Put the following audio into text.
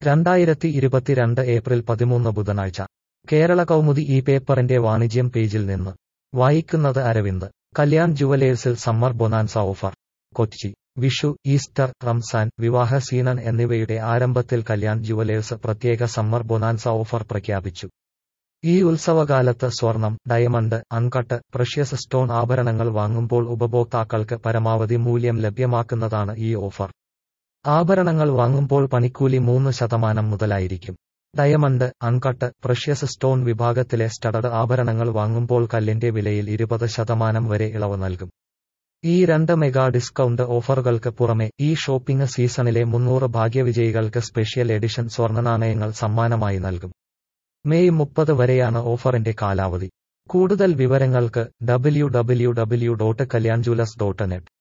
രണ്ടായിരത്തി ഇരുപത്തിരണ്ട് ഏപ്രിൽ പതിമൂന്ന് ബുധനാഴ്ച കേരള കൗമുദി ഈ പേപ്പറിന്റെ വാണിജ്യം പേജിൽ നിന്ന് വായിക്കുന്നത് അരവിന്ദ് കല്യാൺ ജുവലേഴ്സിൽ summer bonanza offer Kochi Vishu Easter Ramzan വിവാഹ സീസൺ എന്നിവയുടെ ആരംഭത്തിൽ കല്യാൺ ജുവലേഴ്സ് പ്രത്യേക സമ്മർ ബൊനാൻസ ഓഫർ പ്രഖ്യാപിച്ചു ഈ ഉത്സവകാലത്ത് സ്വർണം ഡയമണ്ട് അൺകട്ട് പ്രഷ്യസ് സ്റ്റോൺ ആഭരണങ്ങൾ വാങ്ങുമ്പോൾ ഉപഭോക്താക്കൾക്ക് പരമാവധി മൂല്യം ലഭ്യമാക്കുന്നതാണ് ഈ ഓഫർ ആഭരണങ്ങൾ വാങ്ങുമ്പോൾ പണിക്കൂലി മൂന്ന് ശതമാനം മുതലായിരിക്കും ഡയമണ്ട് അൺകട്ട് പ്രഷ്യസ് സ്റ്റോൺ വിഭാഗത്തിലെ സ്റ്റഡഡ് ആഭരണങ്ങൾ വാങ്ങുമ്പോൾ കല്ലിന്റെ വിലയിൽ ഇരുപത് ശതമാനം വരെ ഇളവ് നൽകും ഈ രണ്ട് മെഗാ ഡിസ്കൗണ്ട് ഓഫറുകൾക്ക് പുറമെ ഈ ഷോപ്പിംഗ് സീസണിലെ മുന്നൂറ് ഭാഗ്യവിജയികൾക്ക് സ്പെഷ്യൽ എഡിഷൻ സ്വർണ്ണനാണയങ്ങൾ സമ്മാനമായി നൽകും മെയ് മുപ്പത് വരെയാണ് ഓഫറിന്റെ കാലാവധി കൂടുതൽ വിവരങ്ങൾക്ക് W W W dot Kalyan jewellers dot net